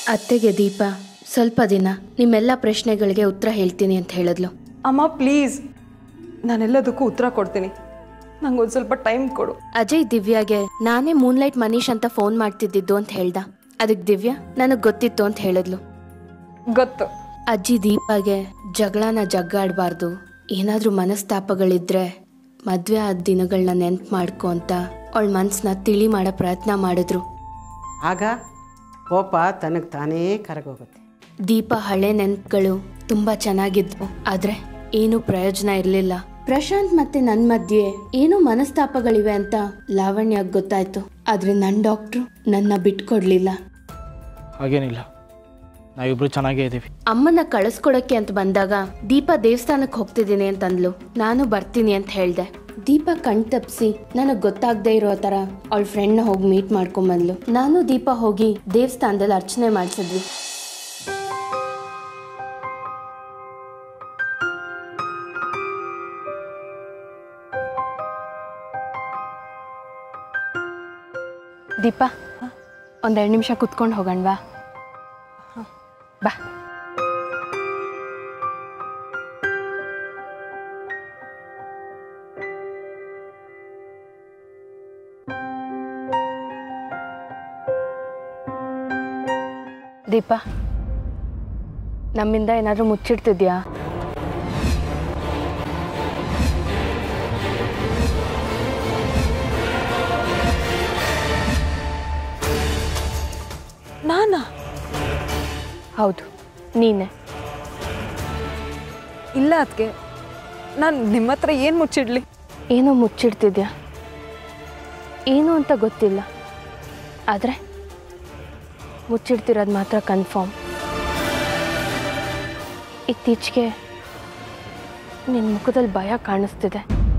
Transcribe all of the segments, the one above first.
ಅತ್ತೆಗೆ ದೀಪ ಸ್ವಲ್ಪ ದಿನ ನಿಮ್ಮೆಲ್ಲ ಪ್ರಶ್ನೆಗಳಿಗೆ ಉತ್ತರ ಹೇಳ್ತೀನಿ ಅಂತ ಹೇಳಿದ್ಲು ಅಮ್ಮ ಪ್ಲೀಸ್ ನಾನೆಲ್ಲದಕ್ಕೂ ಉತ್ತರ ಕೊಡ್ತೀನಿ ನಂಗೊಂದು ಸ್ವಲ್ಪ ಟೈಮ್ ಕೊಡು ಅಜಯ್ ದಿವ್ಯಾಗೆ ನಾನೇ ಮೂನ್ಲೈಟ್ ಮನೀಶ್ ಅಂತ ಫೋನ್ ಮಾಡ್ತಿದ್ದಿದ್ದು ಅಂತ ಹೇಳ್ದ ಅದಕ್ಕೆ ದಿವ್ಯಾ ನನಗ್ ಗೊತ್ತಿತ್ತು ಅಂತ ಹೇಳಿದ್ಲು ಗೊತ್ತು ಅಜ್ಜಿ ದೀಪಾಗೆ ಜಗಳನ ಜಗ್ಗಾಡಬಾರ್ದು ಏನಾದ್ರೂ ಮನಸ್ತಾಪಗಳಿದ್ರೆ ಮದ್ವೆ ಆದ ದಿನಗಳನ್ನ ನೆನ್ಪು ಮಾಡ್ಕೊ ಅಂತ ಅವಳ ಮನ್ಸನ್ನ ತಿಳಿ ಮಾಡೋ ಪ್ರಯತ್ನ ಮಾಡಿದ್ರು ಆಗ ಕೋಪ ತನಗೆ ತಾನೇ ಕರಗೋಗುತ್ತೆ ದೀಪ ಹಳೆ ನೆನ್ಪುಗಳು ತುಂಬಾ ಚೆನ್ನಾಗಿದ್ವು ಆದ್ರೆ ಏನೂ ಪ್ರಯೋಜನ ಇರಲಿಲ್ಲ ಪ್ರಶಾಂತ್ ಮತ್ತೆ ನನ್ ಮಧ್ಯೆ ಏನೋ ಮನಸ್ತಾಪಗಳಿವೆ ಅಂತ ಲಾವಣ್ಯ ಗೊತ್ತಾಯ್ತು ಆದ್ರೆ ನನ್ ಡಾಕ್ಟ್ರು ನನ್ನ ಬಿಟ್ಕೊಡ್ಲಿಲ್ಲ ಹಾಗೇನಿಲ್ಲ ನಾವಿಬ್ರು ಚೆನ್ನಾಗೇ ಇದ್ದೀವಿ ಅಮ್ಮನ ಕಳಿಸ್ಕೊಡಕ್ಕೆ ಅಂತ ಬಂದಾಗ ದೀಪ ದೇವಸ್ಥಾನಕ್ಕೆ ಹೋಗ್ತಿದ್ದೀನಿ ಅಂತ ಅಂದ್ಲು ನಾನು ಬರ್ತೀನಿ ಅಂತ ಹೇಳ್ದೆ ದೀಪ ಕಣ್ ತಪ್ಸಿ ನನಗ್ ಗೊತ್ತಾಗ್ದೇ ಇರೋ ತರ ಅವಳ ಫ್ರೆಂಡ್ನ ಹೋಗಿ ಮೀಟ್ ಮಾಡ್ಕೊಂಬಂದ್ಲು ನಾನು ದೀಪ ಹೋಗಿ ದೇವಸ್ಥಾನದಲ್ಲಿ ಅರ್ಚನೆ ಮಾಡ್ಸಿದ್ವಿ ದೀಪ ಒಂದೆರಡು ನಿಮಿಷ ಕುತ್ಕೊಂಡು ಹೋಗೋಣವಾ ಬಾ ದೀಪ ನಮ್ಮಿಂದ ಏನಾದರೂ ಮುಚ್ಚಿಡ್ತಿದ್ಯಾ ನಾನಾ ಹೌದು ನೀನೆ ಇಲ್ಲ ಅದಕ್ಕೆ ನಾನು ನಿಮ್ಮ ಹತ್ರ ಏನು ಮುಚ್ಚಿಡ್ಲಿ ಏನೋ ಮುಚ್ಚಿಡ್ತಿದ್ಯಾ ಏನು ಅಂತ ಗೊತ್ತಿಲ್ಲ ಆದರೆ ಮುಚ್ಚಿಡ್ತಿರೋದು ಮಾತ್ರ ಕನ್ಫರ್ಮ್ ಇತ್ತೀಚೆಗೆ ನಿನ್ನ ಮುಖದಲ್ಲಿ ಭಯ ಕಾಣಿಸ್ತಿದೆ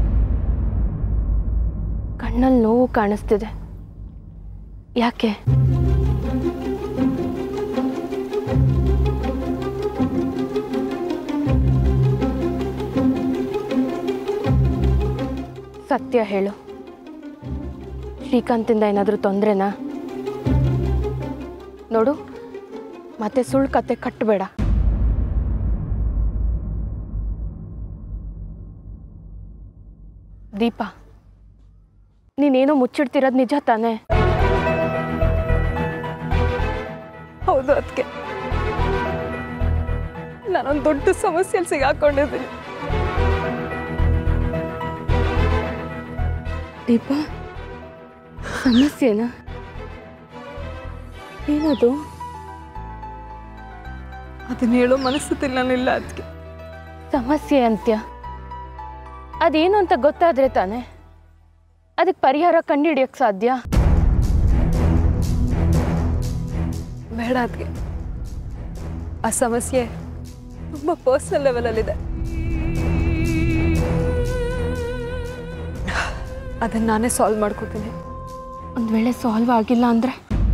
ಕಣ್ಣಲ್ಲಿ ನೋವು ಕಾಣಿಸ್ತಿದೆ ಯಾಕೆ ಸತ್ಯ ಹೇಳು ಶ್ರೀಕಾಂತಿಂದ ಏನಾದರೂ ತೊಂದರೆನಾ ನೋಡು ಮತ್ತೆ ಸುಳ್ಳು ಕತೆ ಕಟ್ಟಬೇಡ ದೀಪ ನೀನೇನೋ ಮುಚ್ಚಿಡ್ತಿರೋದು ನಿಜ ತಾನೇ ಹೌದು ಅದಕ್ಕೆ ನಾನೊಂದು ದೊಡ್ಡ ಸಮಸ್ಯೆಯಲ್ಲಿ ಸಿಗಾಕೊಂಡಿದ್ದೀನಿ ದೀಪ ಸಮಸ್ಯೆನಾ ಏನದು ಅದನ್ನ ಹೇಳೋ ಮನಸ್ಸತ್ತಿಲ್ಲ ನಾನಿಲ್ಲ ಅದಕ್ಕೆ ಸಮಸ್ಯೆ ಅಂತ್ಯ ಅದೇನು ಅಂತ ಗೊತ್ತಾದ್ರೆ ತಾನೆ ಅದಕ್ಕೆ ಪರಿಹಾರ ಕಂಡುಹಿಡಿಯಕ್ಕೆ ಸಾಧ್ಯ ಬೇಡ ಅದಕ್ಕೆ ಆ ಸಮಸ್ಯೆ ತುಂಬ ಪರ್ಸ್ನಲ್ ಲೆವೆಲಲ್ಲಿದೆ ಅದನ್ನು ನಾನೇ ಸಾಲ್ವ್ ಮಾಡ್ಕೋತೀನಿ ಒಂದು ವೇಳೆ ಸಾಲ್ವ್ ಆಗಿಲ್ಲ ಅಂದರೆ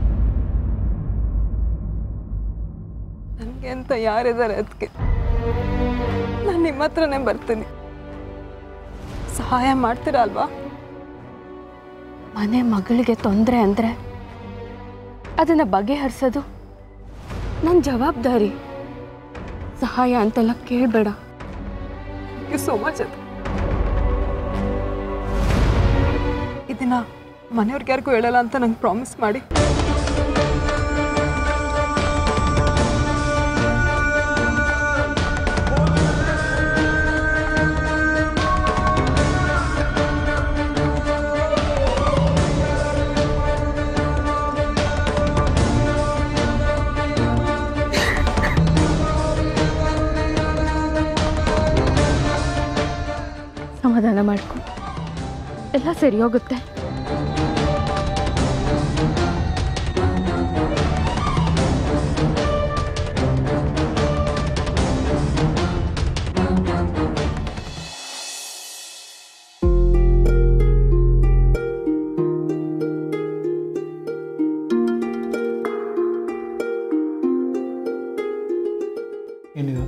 ನನಗೆ ಅಂತ ಯಾರಿದ್ದಾರೆ ಅದಕ್ಕೆ ನಾನು ನಿಮ್ಮ ಹತ್ರನೇ ಬರ್ತೀನಿ ಸಹಾಯ ಮಾಡ್ತೀರಾ ಅಲ್ವಾ ಮನೆ ಮಗಳಿಗೆ ತೊಂದರೆ ಅಂದರೆ ಅದನ್ನು ಬಗೆಹರಿಸೋದು ನನ್ನ ಜವಾಬ್ದಾರಿ ಸಹಾಯ ಅಂತೆಲ್ಲ ಕೇಳಬೇಡ ಥ್ಯಾಂಕ್ ಯು ಸೋ ಮಚ್ ಅದು ಇದನ್ನ ಮನೆಯವ್ರಿಗೆ ಯಾರಿಗೂ ಹೇಳಲ್ಲ ಅಂತ ನಂಗೆ ಪ್ರಾಮಿಸ್ ಮಾಡಿ ಸಮಾಧಾನ ಮಾಡ್ಕೊ ಎಲ್ಲ ಸರಿ ಹೋಗುತ್ತೆ ಏನಿದು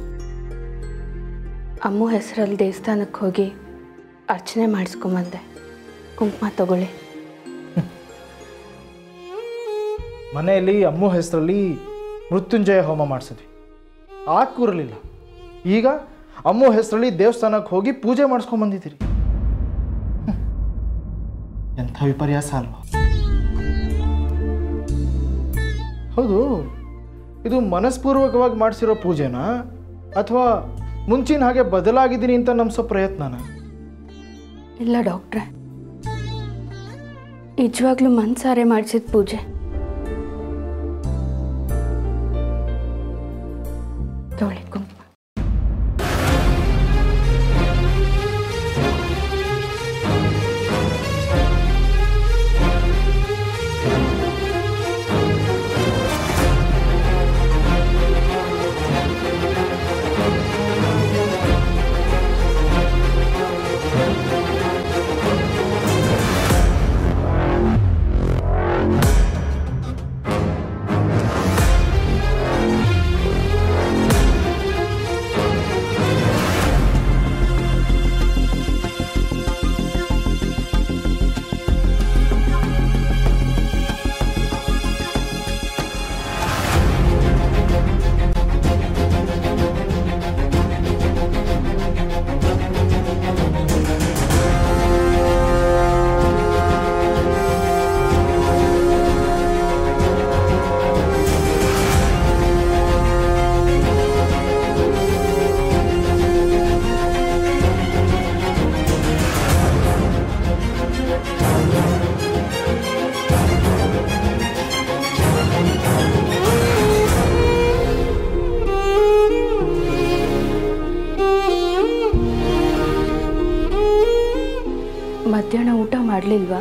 ಅಮ್ಮು ಹೆಸರಲ್ಲಿ ದೇವಸ್ಥಾನಕ್ಕೆ ಹೋಗಿ ಅರ್ಚನೆ ಮಾಡಿಸ್ಕೊಂಬಂದೆ ಕುಂಕುಮ ತಗೊಳ್ಳಿ ಮನೆಯಲ್ಲಿ ಅಮ್ಮು ಹೆಸರಲ್ಲಿ ಮೃತ್ಯುಂಜಯ ಹೋಮ ಮಾಡಿಸಿದ್ವಿ ಆ ಕೂರಲಿಲ್ಲ ಈಗ ಅಮ್ಮೋ ಹೆಸರಲ್ಲಿ ದೇವಸ್ಥಾನಕ್ಕೆ ಹೋಗಿ ಪೂಜೆ ಮಾಡಿಸ್ಕೊಂಬಂದಿದ್ದೀರಿ ಹ್ಮ್. ಎಂಥ ವಿಪರ್ಯಾಸ ಅಲ್ವಾ ಹೌದು ಇದು ಮನಸ್ಪೂರ್ವಕವಾಗಿ ಮಾಡಿಸಿರೋ ಪೂಜೆನಾ ಅಥವಾ ಮುಂಚಿನ ಹಾಗೆ ಬದಲಾಗಿದ್ದೀನಿ ಅಂತ ನಂಬಿಸೋ ಪ್ರಯತ್ನನಾ ಇಲ್ಲ ಡಾಕ್ಟ್ರೆ ನಿಜವಾಗ್ಲೂ ಮನ್ಸಾರೆ ಮಾಡಿಸಿದ ಪೂಜೆ ತಗೊಳ್ಳಿ ಕುಂಕುಮ ಮಧ್ಯಾಹ್ನ ಊಟ ಮಾಡಲಿಲ್ವಾ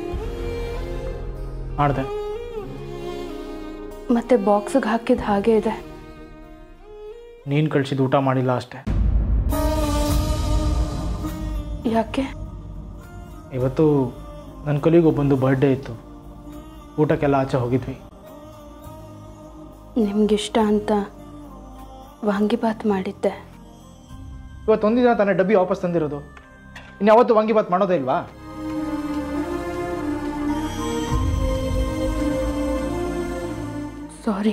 ಮಾಡಿದೆ ಮತ್ತೆ ಬಾಕ್ಸಿಗೆ ಹಾಕಿದ ಹಾಗೆ ಇದೆ ನೀನು ಕಳಿಸಿದ ಊಟ ಮಾಡಿಲ್ಲ ಅಷ್ಟೇ ಯಾಕೆ ಇವತ್ತು ನನ್ನ ಕೊಲಿಗೊಬ್ಬಂದು ಬರ್ಡೇ ಇತ್ತು ಊಟಕ್ಕೆಲ್ಲ ಆಚೆ ಹೋಗಿದ್ವಿ ನಿಮ್ಗಿಷ್ಟ ಅಂತ ವಾಂಗಿಬಾತ್ ಮಾಡಿದ್ದೆ ಇವತ್ತು ಒಂದಿನ ತಾನೇ ಡಬ್ಬಿ ವಾಪಸ್ ತಂದಿರೋದು ಇನ್ಯಾವತ್ತು ವಾಂಗಿಬಾತ್ ಮಾಡೋದೇ ಇಲ್ವಾ ಸಾರಿ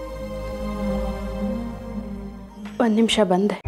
ಒಂದು ನಿಮಿಷ ಬಂದೆ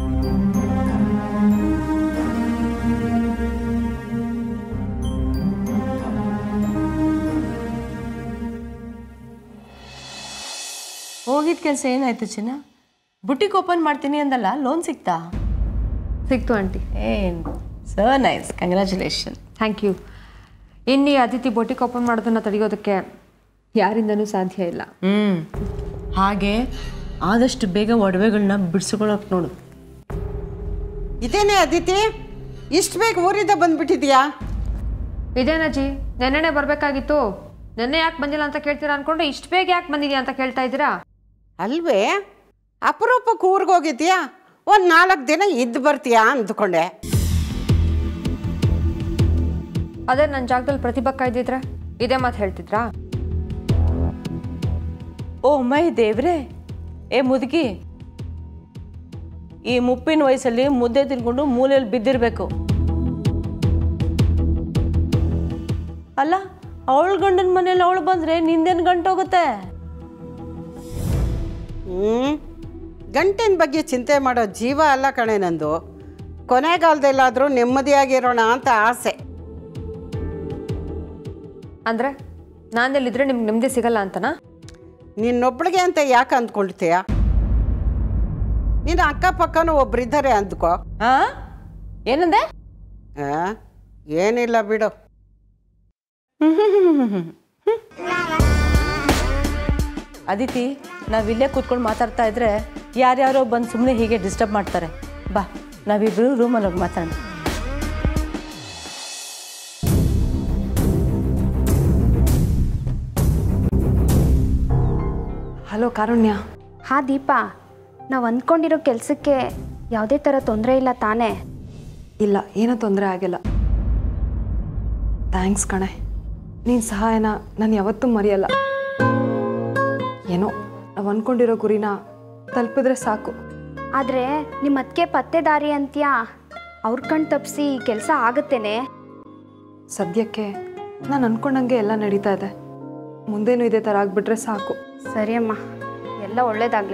ಹೋಗಿದ ಕೆಲಸ ಏನಾಯ್ತು ಚಿನ್ನ ಬುಟಿಕ್ ಓಪನ್ ಮಾಡ್ತೀನಿ ಅಂದಲ್ಲ ಲೋನ್ ಸಿಕ್ತಾ ಸಿಕ್ತು ಆಂಟಿ ಏನ್ so nice congratulation thank you ಇನ್ನು ಈ ಅತಿಥಿ ಬೊಟಿಕ್ ಓಪನ್ ಮಾಡೋದನ್ನು ತಡೆಯೋದಕ್ಕೆ ಯಾರಿಂದನೂ ಸಾಧ್ಯ ಇಲ್ಲ ಹ್ಮ್ ಹಾಗೆ ಆದಷ್ಟು ಬೇಗ ಒಡವೆಗಳನ್ನ ಬಿಡಿಸ್ಕೊಳಕ್ ನೋಡು ಇದೇನೇ ಅದಿತಿ ಇಷ್ಟು ಬೇಗ ಊರಿಂದ ಬಂದ್ಬಿಟ್ಟಿದ್ಯಾ ಇದೇನಜ್ಜಿ ನೆನ್ನೆನೆ ಬರಬೇಕಾಗಿತ್ತು ನೆನ್ನೆ ಯಾಕೆ ಬಂದಿಲ್ಲ ಅಂತ ಕೇಳ್ತೀರಾ ಅನ್ಕೊಂಡ್ರೆ ಇಷ್ಟು ಬೇಗ ಯಾಕೆ ಬಂದಿದ್ಯಾ ಅಂತ ಕೇಳ್ತಾ ಇದ್ದೀರಾ ಅಲ್ವೇ ಅಪರೂಪಕ್ಕೆ ಊರಿಗೆ ಹೋಗಿದ್ಯಾ ಒಂದು ನಾಲ್ಕು ದಿನ ಇದ್ದು ಬರ್ತೀಯಾ ಅಂದ್ಕೊಂಡೆ ಅದೇ ನನ್ನ ಜಾಗದಲ್ಲಿ ಪ್ರತಿಭಕ್ಕ ಇದ್ದಿದ್ರೆ ಇದೇ ಮಾತು ಹೇಳ್ತಿದ್ರಾ ಓ ಮೈ ದೇವ್ರೆ ಏ ಮುದುಕಿ ಈ ಮುಪ್ಪಿನ ವಯಸ್ಸಲ್ಲಿ ಮುದ್ದೆ ತಿನ್ಕೊಂಡು ಮೂಲೆಯಲ್ಲಿ ಬಿದ್ದಿರ್ಬೇಕು ಅಲ್ಲ ಅವಳ ಗಂಡನ ಮನೇಲಿ ಅವಳು ಬಂದ್ರೆ ನಿಂದೇನು ಗಂಟೋಗುತ್ತೆ ಹ್ಞೂ ಗಂಟಿನ ಬಗ್ಗೆ ಚಿಂತೆ ಮಾಡೋ ಜೀವ ಅಲ್ಲ ಕಣೆ ನಂದು ಕೊನೆಗಾಲದಲ್ಲಾದರೂ ನೆಮ್ಮದಿಯಾಗಿರೋಣ ಅಂತ ಆಸೆ ಅಂದರೆ ನಾನೆಲ್ಲಿದ್ರೆ ನಿಮ್ಗೆ ನೆಮ್ಮದಿ ಸಿಗಲ್ಲ ಅಂತನಾ ನಿನ್ನೊಬ್ಳಿಗೆ ಅಂತ ಯಾಕೆ ಅಂದ್ಕೊಳ್ತೀಯ ನಿನ್ನ ಅಕ್ಕಪಕ್ಕನೂ ಒಬ್ರಿದ್ದಾರೆ ಅಂದ್ಕೋ ಹಾ ಏನಂದೆ ಆ? ಏನಿಲ್ಲ ಬಿಡು ಅದಿತಿ ನಾವಿಲ್ಲೇ ಕೂತ್ಕೊಂಡು ಮಾತಾಡ್ತಾ ಇದ್ರೆ ಯಾರ್ಯಾರೋ ಬಂದು ಸುಮ್ಮನೆ ಹೀಗೆ ಡಿಸ್ಟರ್ಬ್ ಮಾಡ್ತಾರೆ ಬಾ ನಾವಿಬ್ರು ರೂಮಲ್ಲಿ ಹೋಗಿ ಮಾತಾಡೋಣ ಹಲೋ ಕಾರುಣ್ಯ ಹಾ ದೀಪಾ ನಾವು ಅಂದ್ಕೊಂಡಿರೋ ಕೆಲಸಕ್ಕೆ ಯಾವುದೇ ಥರ ತೊಂದರೆ ಇಲ್ಲ ತಾನೇ ಇಲ್ಲ ಏನೂ ತೊಂದರೆ ಆಗಿಲ್ಲ ಥ್ಯಾಂಕ್ಸ್ ಕಣೆ ನೀನು ಸಹಾಯನ ನಾನು ಯಾವತ್ತೂ ಮರೆಯಲ್ಲ ಏನೋ ನಾವು ಅಂದ್ಕೊಂಡಿರೋ ಗುರಿನ ತಲುಪಿದ್ರೆ ಸಾಕು ಆದರೆ ನಿಮ್ಮ ಅದಕ್ಕೆ ಪತ್ತೆದಾರಿ ಅಂತ್ಯಾ ಅವ್ರ ಕಣ್ ತಪ್ಪಿಸಿ ಕೆಲಸ ಆಗುತ್ತೇನೆ ಸದ್ಯಕ್ಕೆ ನಾನು ಅಂದ್ಕೊಂಡಂಗೆ ಎಲ್ಲ ನಡೀತಾ ಇದೆ ಮುಂದೇನು ಇದೇ ಥರ ಆಗಿಬಿಟ್ರೆ ಸಾಕು ಸರಿ ಅಮ್ಮ ಎಲ್ಲ ಒಳ್ಳೇದಾಗ್ಲಿ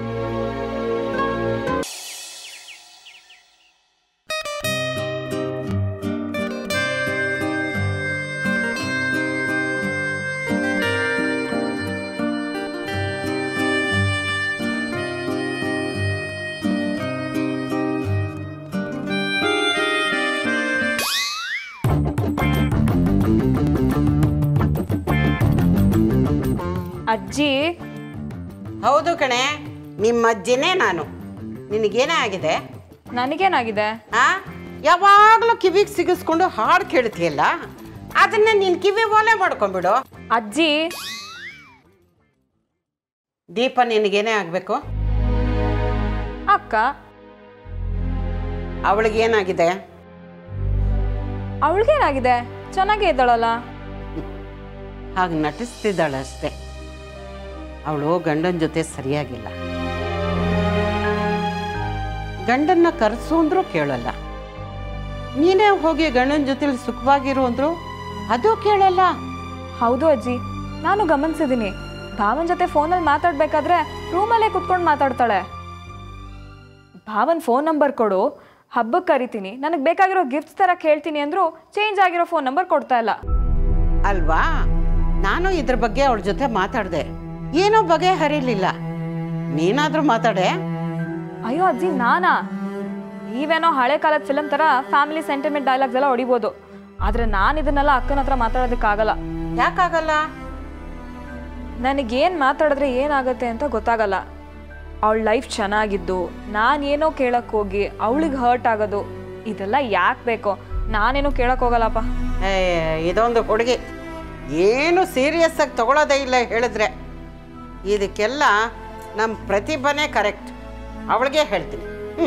ಅಜ್ಜಿ ಹೌದು ಕಣೆ ನಿಮ್ಮ ಅಜ್ಜಿನೇ ನಾನು ನಿನಗೇನೇ ಆಗಿದೆ ನನಗೇನಾಗಿದೆ ಆ ಯಾವಾಗಲೂ ಕಿವಿಗೆ ಸಿಗಿಸ್ಕೊಂಡು ಹಾಡು ಕೇಳ್ತೀಯಲ್ಲ ಅದನ್ನ ನೀನು ಕಿವಿ ಓಲೆ ಮಾಡ್ಕೊಂಬಿಡು ಅಜ್ಜಿ ದೀಪ ನಿನಗೇನೇ ಆಗಬೇಕು ಅಕ್ಕ ಅವಳಿಗೆ ಏನಾಗಿದೆ ಅವಳಿಗೇನಾಗಿದೆ ಚೆನ್ನಾಗೇ ಇದ್ದಾಳಲ್ಲ ಹಾಗೆ ನಟಿಸ್ತಿದ್ದಾಳೆ ಅಷ್ಟೇ ಅವಳು ಗಂಡನ ಜೊತೆ ಸರಿಯಾಗಿಲ್ಲ ಗಂಡನ್ನ ಕರೆಸು ಅಂದ್ರೂ ಕೇಳಲ್ಲ ನೀನೇ ಹೋಗಿ ಗಂಡನ ಜೊತೆಲಿ ಸುಖವಾಗಿರು ಅಂದ್ರು ಅದು ಕೇಳಲ್ಲ ಹೌದು ಅಜ್ಜಿ ನಾನು ಗಮನಿಸಿದ್ದೀನಿ ಭಾವನ್ ಜೊತೆ ಫೋನಲ್ಲಿ ಮಾತಾಡ್ಬೇಕಾದ್ರೆ ರೂಮಲ್ಲೇ ಕುತ್ಕೊಂಡು ಮಾತಾಡ್ತಾಳೆ ಭಾವನ್ ಫೋನ್ ನಂಬರ್ ಕೊಡು ಹಬ್ಬಕ್ಕೆ ಕರಿತೀನಿ ನನಗೆ ಬೇಕಾಗಿರೋ ಗಿಫ್ಟ್ಸ್ ಥರ ಕೇಳ್ತೀನಿ ಅಂದ್ರು ಚೇಂಜ್ ಆಗಿರೋ ಫೋನ್ ನಂಬರ್ ಕೊಡ್ತಾ ಇಲ್ಲ ಅಲ್ವಾ ನಾನು ಇದ್ರ ಬಗ್ಗೆ ಅವಳ ಜೊತೆ ಮಾತಾಡಿದೆ ಏನೋ ಬಗೆ ಹರಿಲಿಲ್ಲ ನೀನಾದ್ರೂ ಮಾತಾಡೆ ಅಯ್ಯೋ ಅಜ್ಜಿ ನಾನಾ ನೀವೇನೋ ಹಳೆ ಕಾಲದ ಫಿಲಮ್ ಥರ ಫ್ಯಾಮಿಲಿ ಸೆಂಟಿಮೆಂಟ್ ಡೈಲಾಗ್ಸ್ ಎಲ್ಲ ಹೊಡಿಬೋದು ಆದರೆ ನಾನು ಇದನ್ನೆಲ್ಲ ಅಕ್ಕನ ಹತ್ರ ಮಾತಾಡೋದಕ್ಕಾಗಲ್ಲ ಯಾಕಾಗಲ್ಲ ನನಗೇನು ಮಾತಾಡಿದ್ರೆ ಏನಾಗುತ್ತೆ ಅಂತ ಗೊತ್ತಾಗಲ್ಲ ಅವಳ ಲೈಫ್ ಚೆನ್ನಾಗಿದ್ದು ನಾನೇನೋ ಕೇಳಕ್ಕೆ ಹೋಗಿ ಅವಳಿಗೆ ಹರ್ಟ್ ಆಗೋದು ಇದೆಲ್ಲ ಯಾಕೆ ಬೇಕೋ ನಾನೇನೋ ಕೇಳಕ್ಕೆ ಹೋಗಲ್ಲಪ್ಪ ಏ ಇದೊಂದು ಹುಡುಗಿ ಏನು ಸೀರಿಯಸ್ ಆಗಿ ತಗೊಳ್ಳೋದೇ ಇಲ್ಲ ಹೇಳಿದ್ರೆ ಇದಕ್ಕೆಲ್ಲ ನಮ್ಮ ಪ್ರತಿಭನೇ ಕರೆಕ್ಟ್ ಅವಳಿಗೆ ಹೇಳ್ತೀನಿ ಹ್ಞೂ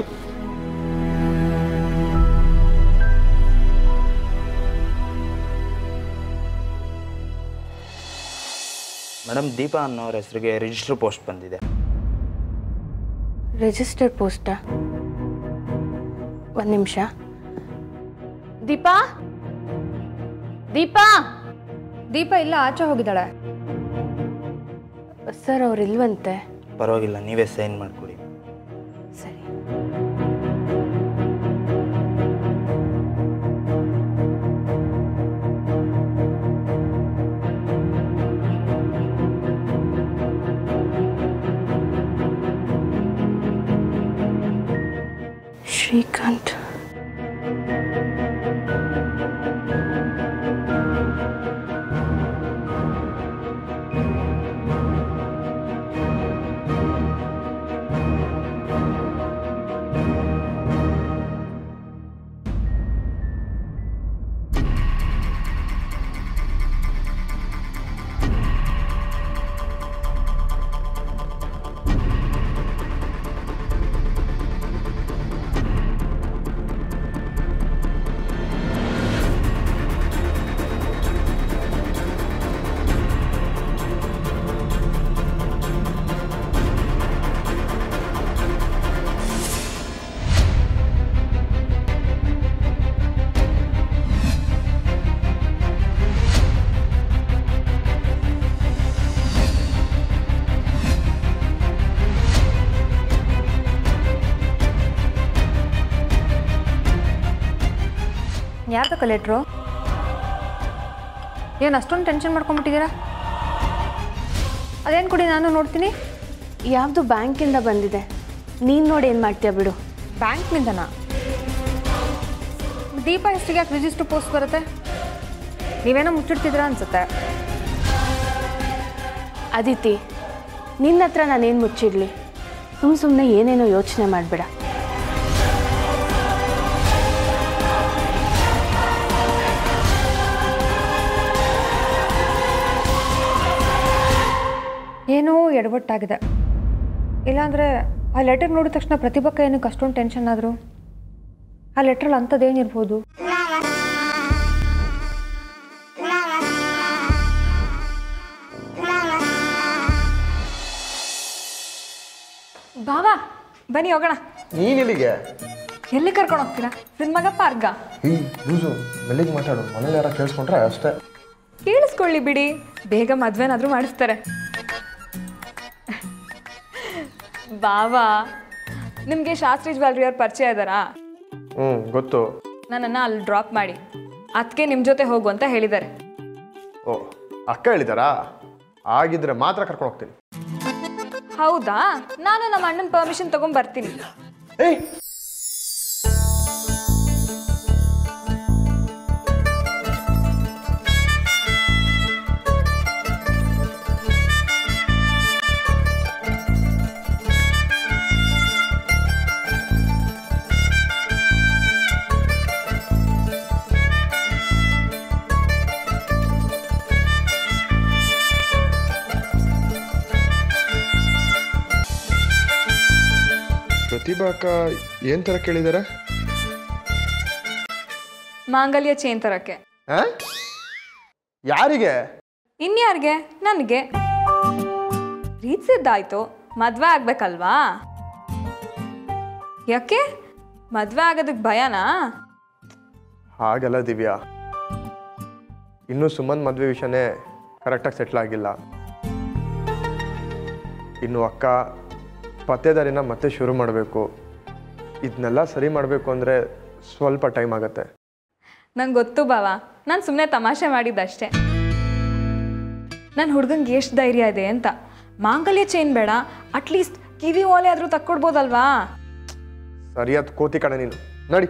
ಮೇಡಮ್ ದೀಪಾ ಅನ್ನೋರ ಹೆಸರಿಗೆ ರಿಜಿಸ್ಟರ್ ಪೋಸ್ಟ್ ಬಂದಿದೆ ರಿಜಿಸ್ಟರ್ ಪೋಸ್ಟಾ ಒಂದು ನಿಮಿಷ ದೀಪಾ ದೀಪಾ ದೀಪ ಇಲ್ಲ ಆಚೆ ಹೋಗಿದ್ದಾಳೆ ಸರ್ ಅವ್ರು ಇಲ್ವಂತೆ ಪರವಾಗಿಲ್ಲ ನೀವೇ ಸೈನ್ ಮಾಡಿಕೊಡಿ ಸರಿ ಶ್ರೀಕಾಂತ್ ಯಾರ್ದಕ್ಕ ಲೆಟ್ರು ಏನು ಅಷ್ಟೊಂದು ಟೆನ್ಷನ್ ಮಾಡ್ಕೊಂಬಿಟ್ಟಿದ್ದೀರಾ ಅದೇನು ಕೊಡಿ ನಾನು ನೋಡ್ತೀನಿ ಯಾವುದು ಬ್ಯಾಂಕಿಂದ ಬಂದಿದೆ ನೀನು ನೋಡಿ ಏನು ಮಾಡ್ತೀಯ ಬಿಡು ಬ್ಯಾಂಕ್ನಿಂದನಾ ದೀಪ ಹೆಸರಿಗೆ ಯಾಕೆ ರಿಜಿಸ್ಟರ್ ಪೋಸ್ಟ್ ಬರುತ್ತೆ ನೀವೇನೋ ಮುಚ್ಚಿಡ್ತಿದ್ದೀರಾ ಅನ್ಸುತ್ತೆ ಅದಿತಿ ನಿನ್ನ ಹತ್ರ ನಾನೇನು ಮುಚ್ಚಿಡ್ಲಿ ಸುಮ್ಮ ಸುಮ್ಮನೆ ಏನೇನೋ ಯೋಚನೆ ಮಾಡಬೇಡ ಏನೋ ಎಡವಟ್ಟಾಗಿದೆ ಇಲ್ಲಾಂದರೆ ಆ ಲೆಟರ್ ನೋಡಿದ ತಕ್ಷಣ ಪ್ರತಿಭಕ್ಕ ಏನಕ್ಕೆ ಅಷ್ಟೊಂದು ಟೆನ್ಷನ್ ಆದರು ಆ ಲೆಟ್ರಲ್ಲಿ ಅಂಥದ್ದೇನಿರ್ಬೋದು ಬಾವಾ ಬನ್ನಿ ಹೋಗೋಣ ನೀನಿಲ್ಲಿಗೆ ಎಲ್ಲಿ ಕರ್ಕೊಂಡು ಹೋಗ್ತೀರಾ ಸಿನಿಮಾಗ ಪಾರ್ಗ ಈ ಲೂಸು ಮೆಲ್ಲಿಗೆ ಮಾತಾಡು ಮನೇಲಿ ಯಾರ ಕೇಳಿಸ್ಕೊಂಡ್ರೆ ಅಷ್ಟೇ ಕೇಳಿಸ್ಕೊಳ್ಳಿ ಬಿಡಿ ಬೇಗ ಮದ್ವೆನಾದ್ರೂ ಮಾಡಿಸ್ತಾರೆ ಬಾವಾ ನಿಮಗೆ ಶಾಸ್ತ್ರಿ ಜ್ಯುವೆಲ್ರಿ ಅವ್ರ ಪರಿಚಯ ಇದ್ದಾರಾ ಹ್ಞೂ ಗೊತ್ತು ನನ್ನನ್ನು ಅಲ್ಲಿ ಡ್ರಾಪ್ ಮಾಡಿ ಅದಕ್ಕೆ ನಿಮ್ಮ ಜೊತೆ ಹೋಗು ಅಂತ ಹೇಳಿದ್ದಾರೆ ಓ ಅಕ್ಕ ಹೇಳಿದಾರಾ ಆಗಿದ್ರೆ ಮಾತ್ರ ಕರ್ಕೊಂಡು ಹೋಗ್ತೀನಿ ಹೌದಾ ನಾನು ನಮ್ಮ ಅಣ್ಣನ ಪರ್ಮಿಷನ್ ತಗೊಂಡ್ ಬರ್ತೀನಿ ಏಯ್ ಪ್ರತಿಭಾ ಅಕ್ಕ ಏನು ಥರ ಕೇಳಿದಾರೆ ಮಾಂಗಲ್ಯ ಚೇನ್ ತರಕ್ಕೆ ಆ? ಯಾರಿಗೆ ಇನ್ಯಾರಿಗೆ ನನಗೆ ಪ್ರೀತಿಸಿದ್ದಾಯ್ತು ಮದ್ವೆ ಆಗ್ಬೇಕಲ್ವಾ ಯಾಕೆ ಮದ್ವೆ ಆಗೋದಕ್ಕೆ ಭಯನಾ ಹಾಗಲ್ಲ ದಿವ್ಯಾ ಇನ್ನೂ ಸುಮನ್ ಮದುವೆ ವಿಷಯನೇ ಕರೆಕ್ಟಾಗಿ ಸೆಟ್ಲ್ ಆಗಿಲ್ಲ ಇನ್ನು ಅಕ್ಕ ಪತ್ತೇದಾರಿನ ಮತ್ತೆ ಶುರು ಮಾಡಬೇಕು ಇದನ್ನೆಲ್ಲ ಸರಿ ಮಾಡಬೇಕು ಅಂದರೆ ಸ್ವಲ್ಪ ಟೈಮ್ ಆಗುತ್ತೆ ನಂಗೆ ಗೊತ್ತು ಬಾವ ನಾನು ಸುಮ್ಮನೆ ತಮಾಷೆ ಮಾಡಿದ್ದಷ್ಟೇ ನನ್ನ ಹುಡ್ಗಂಗೆ ಎಷ್ಟು ಧೈರ್ಯ ಇದೆ ಅಂತ ಮಾಂಗಲ್ಯ ಚೇನ್ ಬೇಡ ಅಟ್ಲೀಸ್ಟ್ ಕಿವಿ ಓಲೆ ಆದರೂ ತಕ್ಕೊಡ್ಬೋದಲ್ವಾ ಸರಿಯಾದ ಕೋತಿ ಕಣ ನೀನು ನಡಿ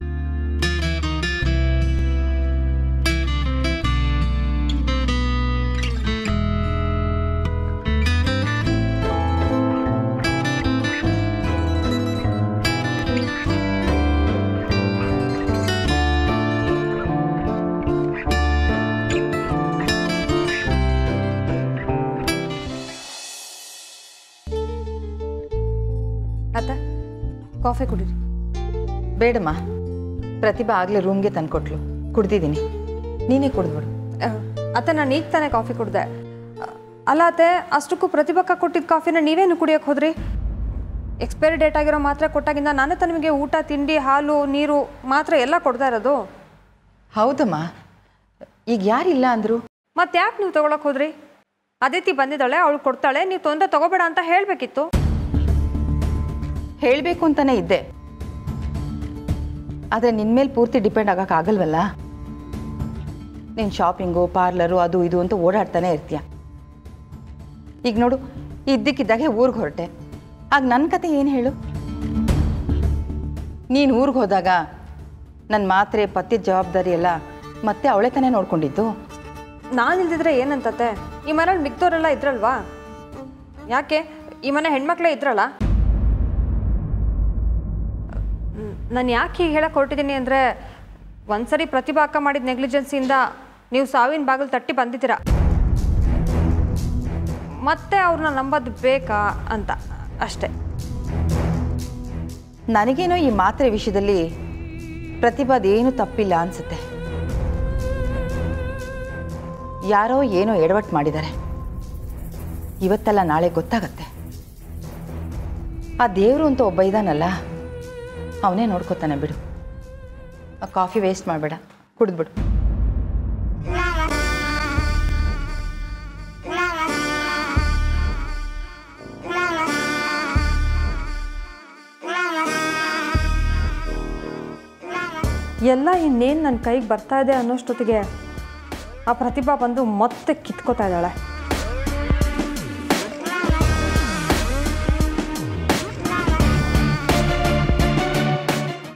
ಅತ್ತ ಕಾಫಿ ಕುಡೀರಿ ಬೇಡಮ್ಮ ಪ್ರತಿಭಾ ಆಗಲೇ ರೂಮ್ಗೆ ತಂದ್ಕೊಟ್ಲು ಕುಡ್ದಿದ್ದೀನಿ ನೀನೇ ಕುಡಿದ್ಬಿಡು ಅಹ್, ಅತ್ತೆ ನಾನು ಈಗ ತಾನೇ ಕಾಫಿ ಕುಡ್ದೆ ಅಹ್, ಅಲ್ಲ ಅತ್ತೆ ಅಷ್ಟಕ್ಕೂ ಪ್ರತಿಭಕ್ಕ ಕೊಟ್ಟಿದ್ದ ಕಾಫಿನ ನೀವೇನು ಕುಡಿಯೋಕೆ ಹೋದ್ರಿ ಎಕ್ಸ್ಪೈರಿ ಡೇಟ್ ಆಗಿರೋ ಮಾತ್ರೆ ಕೊಟ್ಟಾಗಿಂದ ನಾನೇ ತಾನೇ ನಿಮಗೆ ಊಟ ತಿಂಡಿ ಹಾಲು ನೀರು ಮಾತ್ರ ಎಲ್ಲ ಕೊಡ್ತಾ ಇರೋದು ಹೌದಮ್ಮ ಈಗ ಯಾರಿಲ್ಲ ಅಂದರು ಮತ್ತೆ ಯಾಕೆ ನೀವು ತೊಗೊಳಕ್ ಹೋದ್ರಿ ಅದಿತಿ ಬಂದಿದ್ದಾಳೆ ಅವಳು ಕೊಡ್ತಾಳೆ ನೀವು ತೊಂದರೆ ತಗೋಬೇಡ ಅಂತ ಹೇಳಬೇಕಿತ್ತು ಹೇಳಬೇಕು ಅಂತಾನೆ ಇದ್ದೆ ಆದರೆ ನಿನ್ನ ಮೇಲೆ ಪೂರ್ತಿ ಡಿಪೆಂಡ್ ಆಗೋಕ್ಕಾಗಲ್ವಲ್ಲ ನೀನು ಶಾಪಿಂಗು ಪಾರ್ಲರು ಅದು ಇದು ಅಂತ ಓಡಾಡ್ತಾನೆ ಇರ್ತೀಯ ಈಗ ನೋಡು ಇದ್ದಕ್ಕಿದ್ದಾಗೆ ಊರಿಗೆ ಹೊರಟೆ ಆಗ ನನ್ನ ಕತೆ ಏನು ಹೇಳು ನೀನು ಊರಿಗೆ ಹೋದಾಗ ನನ್ನ ಮಾತ್ರೆ ಪತ್ತಿದ ಜವಾಬ್ದಾರಿ ಎಲ್ಲ ಮತ್ತೆ ಅವಳೆ ತಾನೇ ನೋಡ್ಕೊಂಡಿದ್ದು ನಾನು ಇಲ್ದಿದ್ರೆ ಏನಂತತೆ ಈ ಮನೇಲಿ ಮಿಕ್ದವರೆಲ್ಲ ಇದ್ರಲ್ವಾ ಯಾಕೆ ಈ ಮನೆ ಹೆಣ್ಮಕ್ಳೇ ಇದ್ರಲ್ಲ ನಾನು ಯಾಕೆ ಹೀಗೆ ಹೇಳಕ್ಕೆ ಹೊರಟಿದ್ದೀನಿ ಅಂದರೆ ಒಂದ್ಸರಿ ಪ್ರತಿಭಾ ಅಕ್ಕ ಮಾಡಿದ ನೆಗ್ಲಿಜೆನ್ಸಿಯಿಂದ ನೀವು ಸಾವಿನ ಬಾಗಿಲು ತಟ್ಟಿ ಬಂದಿದ್ದೀರಾ ಮತ್ತೆ ಅವ್ರನ್ನ ನಂಬೋದು ಬೇಕಾ ಅಂತ ಅಷ್ಟೇ ನನಗೇನೋ ಈ ಮಾತ್ರೆ ವಿಷಯದಲ್ಲಿ ಪ್ರತಿಭಾದೇನು ತಪ್ಪಿಲ್ಲ ಅನ್ಸುತ್ತೆ ಯಾರೋ ಏನೋ ಎಡವಟ್ಟು ಮಾಡಿದ್ದಾರೆ ಇವತ್ತಲ್ಲ ನಾಳೆ ಗೊತ್ತಾಗತ್ತೆ ಆ ದೇವರು ಅಂತ ಒಬ್ಬ ಇದ್ದಾನಲ್ಲ ಅವನೇ ನೋಡ್ಕೋತಾನೆ ಬಿಡು ಆ ಕಾಫಿ ವೇಸ್ಟ್ ಮಾಡಬೇಡ ಕುಡಿದ್ಬಿಡು ಎಲ್ಲ ಇನ್ನೇನು ನನ್ನ ಕೈಗೆ ಬರ್ತಾ ಇದೆ ಅನ್ನೋಷ್ಟೊತ್ತಿಗೆ ಆ ಪ್ರತಿಭಾ ಬಂದು ಮತ್ತೆ ಕಿತ್ಕೋತಾ ಇದ್ದಾಳೆ